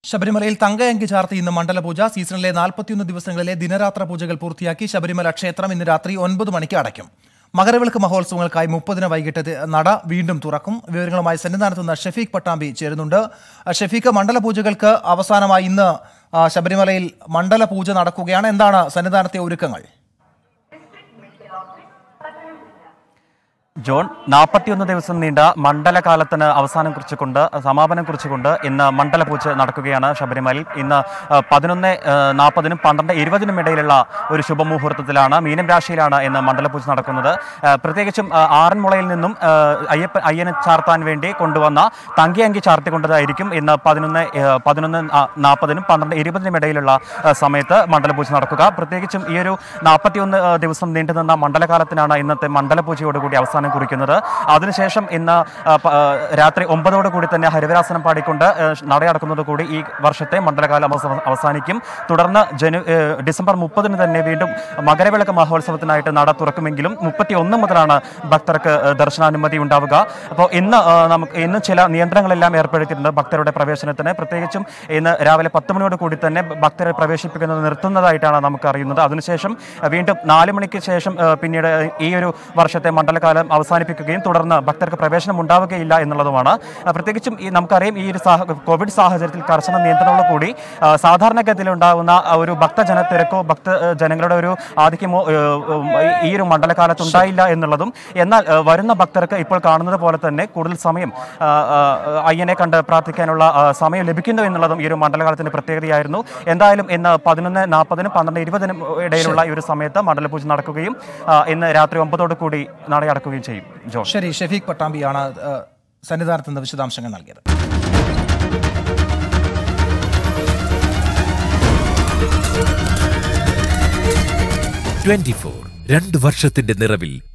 ശബരിമലയിൽ തങ്കയങ്കി ചാർത്തി ഇന്ന് മണ്ഡലപൂജ സീസണിലെ നാൽപ്പത്തിയൊന്ന് ദിവസങ്ങളിലെ ദിനരാത്ര പൂജകൾ പൂർത്തിയാക്കി ശബരിമല ക്ഷേത്രം ഇന്ന് രാത്രി ഒൻപത് മണിക്ക് അടയ്ക്കും മകരവിളക്ക് മഹോത്സവങ്ങൾക്കായി മുപ്പതിന് വൈകിട്ട് തി- നട വീണ്ടും തുറക്കും വിവരങ്ങളുമായി സന്നിധാനത്ത് നിന്ന് ഷെഫീഖ് പട്ടാമ്പി ചേരുന്നുണ്ട് ഷെഫീഖ് മണ്ഡലപൂജകൾക്ക് അവസാനമായി ഇന്ന് ആ, ശബരിമലയിൽ മണ്ഡലപൂജ നടക്കുകയാണ് എന്താണ് സന്നിധാനത്തെ ഒരുക്കങ്ങൾ ജോൺ നാൽപ്പത്തിയൊന്ന് ദിവസം നീണ്ട മണ്ഡലകാലത്തിന് അവസാനം കുറിച്ചുകൊണ്ട് സമാപനം കുറിച്ചുകൊണ്ട് ഇന്ന് മണ്ഡലപൂജ നടക്കുകയാണ് ശബരിമലയിൽ ഇന്ന് ആ, പതിനൊന്ന് ആ, നാൽപ്പതിനും പന്ത്രണ്ട് ഇരുപതിനും ഇടയിലുള്ള ഒരു ശുഭമുഹൂർത്തത്തിലാണ് മീനം രാശിയിലാണ് ഇന്ന് മണ്ഡലപൂജ നടക്കുന്നത് ആ, പ്രത്യേകിച്ചും ആ, ആറന്മുളയിൽ നിന്നും ആ, അയ്യപ്പ അയ്യനെ ചാർത്താൻ വേണ്ടി കൊണ്ടുവന്ന തങ്കിയങ്കി ചാർത്തിക്കൊണ്ടതായിരിക്കും ഇന്ന് പതിനൊന്ന് ആ, പതിനൊന്ന് ആ, നാൽപ്പതിനും പന്ത്രണ്ട് ഇരുപതിനും ഇടയിലുള്ള ആ, സമയത്ത് മണ്ഡലപൂജ നടക്കുക പ്രത്യേകിച്ചും ഈ ഒരു നാൽപ്പത്തിയൊന്ന് ആ, ദിവസം നീണ്ടുനിന്ന മണ്ഡലകാലത്തിനാണ് ഇന്നത്തെ മണ്ഡലപൂജയോടുകൂടി അവസാനം കുറിക്കുന്നത് അതിനുശേഷം ഇന്ന് ആ, പ- ആ, രാത്രി ഒമ്പതോട് കൂടി തന്നെ ഹരിവരാസനം പാടിക്കൊണ്ട് ആ, നടയടക്കുന്നതോടുകൂടി ഈ വർഷത്തെ മണ്ഡലകാലം അവസ- അവസാനിക്കും തുടർന്ന് ജനു ഏ, ഡിസംബർ മുപ്പതിന് തന്നെ വീണ്ടും മകരവിളക്ക് മഹോത്സവത്തിനായിട്ട് നട തുറക്കുമെങ്കിലും മുപ്പത്തി ഒന്ന് മുതലാണ് ഭക്തർക്ക് ആ, ദർശനാനുമതി ഉണ്ടാവുക അപ്പോൾ ഇന്ന് ആ, നമുക്ക് ഇന്ന് ചില നിയന്ത്രണങ്ങളെല്ലാം ഏർപ്പെടുത്തിയിട്ടുണ്ട് ഭക്തരുടെ പ്രവേശനത്തിന് പ്രത്യേകിച്ചും ഇന്ന് രാവിലെ പത്ത് മണിയോട് കൂടി തന്നെ ഭക്തരെ പ്രവേശിപ്പിക്കുന്നത് നിർത്തുന്നതായിട്ടാണ് നമുക്ക് അറിയുന്നത് അതിനുശേഷം ആ, വീണ്ടും നാല് മണിക്ക് ശേഷം ആ, പിന്നീട് ഈ ഒരു വർഷത്തെ മണ്ഡലകാലം അവസാനിപ്പിക്കുകയും തുടർന്ന് ഭക്തർക്ക് പ്രവേശനം ഉണ്ടാവുകയില്ല എന്നുള്ളതുമാണ് ആ, പ്രത്യേകിച്ചും ഈ നമുക്കറിയാം ഈ ഒരു സാഹ- കോവിഡ് സാഹചര്യത്തിൽ കർശന നിയന്ത്രണങ്ങളോട് കൂടി ആ, സാധാരണഗതിയിൽ ഉണ്ടാകുന്ന ആ ഒരു ഭക്തജന തിരക്കോ ഭക്ത ആ, ജനങ്ങളുടെ ഒരു ആധിക്യമോ ഏ, ഉം, ഈ ഒരു മണ്ഡലകാലത്ത് ഉണ്ടായില്ല എന്നുള്ളതും എന്നാൽ ആ, വരുന്ന ഭക്തർക്ക് ഇപ്പോൾ കാണുന്നത് പോലെ തന്നെ കൂടുതൽ സമയം ആ, ആ, അയ്യനെ കണ്ട് പ്രാർത്ഥിക്കാനുള്ള ആ, സമയം ലഭിക്കുന്നു എന്നുള്ളതും ഈ ഒരു മണ്ഡലകാലത്തിന്റെ പ്രത്യേകതയായിരുന്നു എന്തായാലും ഇന്ന് പതിനൊന്ന് നാൽപ്പതിനും പന്ത്രണ്ട് ഇരുപതിനും ഇടയിലുള്ള ഈ ഒരു സമയത്ത് മണ്ഡലപൂജ നടക്കുകയും ആ, ഇന്ന് രാത്രി ഒമ്പതോട് കൂടി നട അടക്കുകയും ചെയ്യും ജോൺ ശരി ഷെഫീഖ് പട്ടാമ്പിയാണ് ആ, സന്നിധാനത്ത് നിന്ന് വിശദാംശങ്ങൾ നൽകിയത് ട്വന്റി ഫോർ രണ്ട് വർഷത്തിന്റെ നിറവിൽ